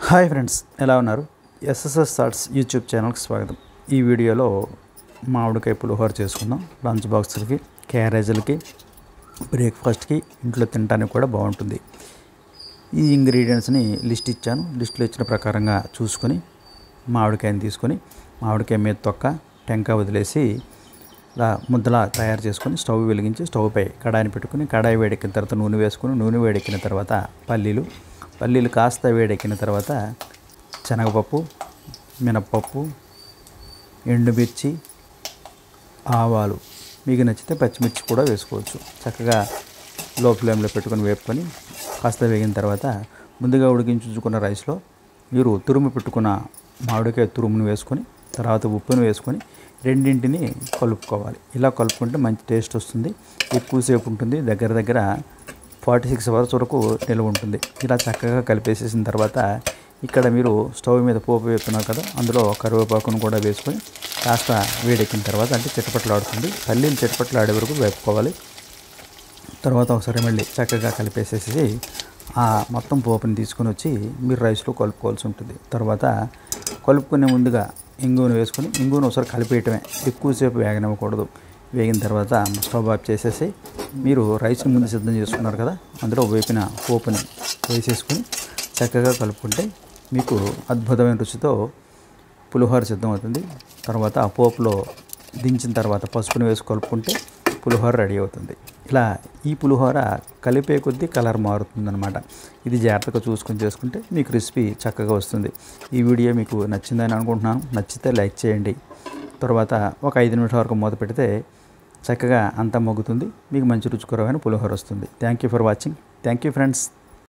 hi friends ఎలా ఉన్నారు SSS thoughts YouTube ఛానల్కి స్వాగతం ఈ వీడియోలో మామిడికాయ పులిహోర చేసుకుందాం లంచ్ బాక్స్లకి క్యారేజీలకి బ్రేక్ఫాస్ట్కి ఇంట్లో తినడానికి కూడా బాగుంటుంది ఈ ఇంగ్రీడియంట్స్ని లిస్ట్ ఇచ్చాను లిస్టులో ఇచ్చిన ప్రకారంగా చూసుకొని మామిడికాయని తీసుకొని మామిడికాయ మీద తొక్క టెంకాయ వదిలేసి ఇలా ముద్దలా తయారు చేసుకొని స్టవ్ వెలిగించి స్టవ్ పై కడాయిని పెట్టుకుని కడాయి వేడెక్కిన తర్వాత నూనె వేసుకుని నూనె వేడెక్కిన తర్వాత పల్లీలు పల్లీలు కాస్త వేడెక్కిన తర్వాత శనగపప్పు మినప్పప్పు ఎండుమిర్చి ఆవాలు మీకు నచ్చితే పచ్చిమిర్చి కూడా వేసుకోవచ్చు చక్కగా లో ఫ్లేమ్లో పెట్టుకొని వేపుకొని కాస్త వేగిన తర్వాత ముందుగా ఉడికించుకున్న రైస్లో మీరు తురుము పెట్టుకున్న మామిడికాయ తురుమును వేసుకొని తర్వాత ఉప్పును వేసుకొని రెండింటిని కలుపుకోవాలి ఇలా కలుపుకుంటే మంచి టేస్ట్ వస్తుంది ఎక్కువసేపు ఉంటుంది దగ్గర దగ్గర ఫార్టీ సిక్స్ అవర్స్ వరకు నిల్వ ఉంటుంది ఇలా చక్కగా కలిపేసేసిన తర్వాత ఇక్కడ మీరు స్టవ్ మీద పోపు వేస్తున్నారు కదా అందులో కరివేపాకును కూడా వేసుకొని కాస్త వేడెక్కిన తర్వాత అంటే చిటపట్లాడుతుంది పల్లీలు చిటపట్లాడే వరకు వేపుకోవాలి తర్వాత ఒకసారి మళ్ళీ చక్కగా కలిపేసేసి ఆ మొత్తం పోపుని తీసుకొని వచ్చి మీరు రైస్లో కలుపుకోవాల్సి ఉంటుంది తర్వాత కలుపుకునే ముందుగా ఇంగువను వేసుకొని ఇంగువను ఒకసారి కలిపేయటమే ఎక్కువసేపు వేగనివ్వకూడదు వేగిన తర్వాత స్టవ్ ఆఫ్ చేసేసి మీరు రైస్ని ముందు సిద్ధం చేసుకున్నారు కదా అందులో వేపిన పోపుని వేసేసుకొని చక్కగా కలుపుకుంటే మీకు అద్భుతమైన రుచితో పులిహోర సిద్ధమవుతుంది తర్వాత ఆ పోపులో దించిన తర్వాత పసుపుని వేసి కలుపుకుంటే పులిహోర రెడీ అవుతుంది ఇలా ఈ పులిహోర కలిపే కొద్దీ కలర్ మారుతుందన్నమాట ఇది జాగ్రత్తగా చూసుకొని చేసుకుంటే మీకు రెసిపీ చక్కగా వస్తుంది ఈ వీడియో మీకు నచ్చిందని అనుకుంటున్నాను నచ్చితే లైక్ చేయండి తర్వాత ఒక ఐదు నిమిషాల వరకు మూత పెడితే చక్కగా అంతా మగ్గుతుంది మీకు మంచి రుచికరమైన పులిహోర వస్తుంది thank you for watching thank you friends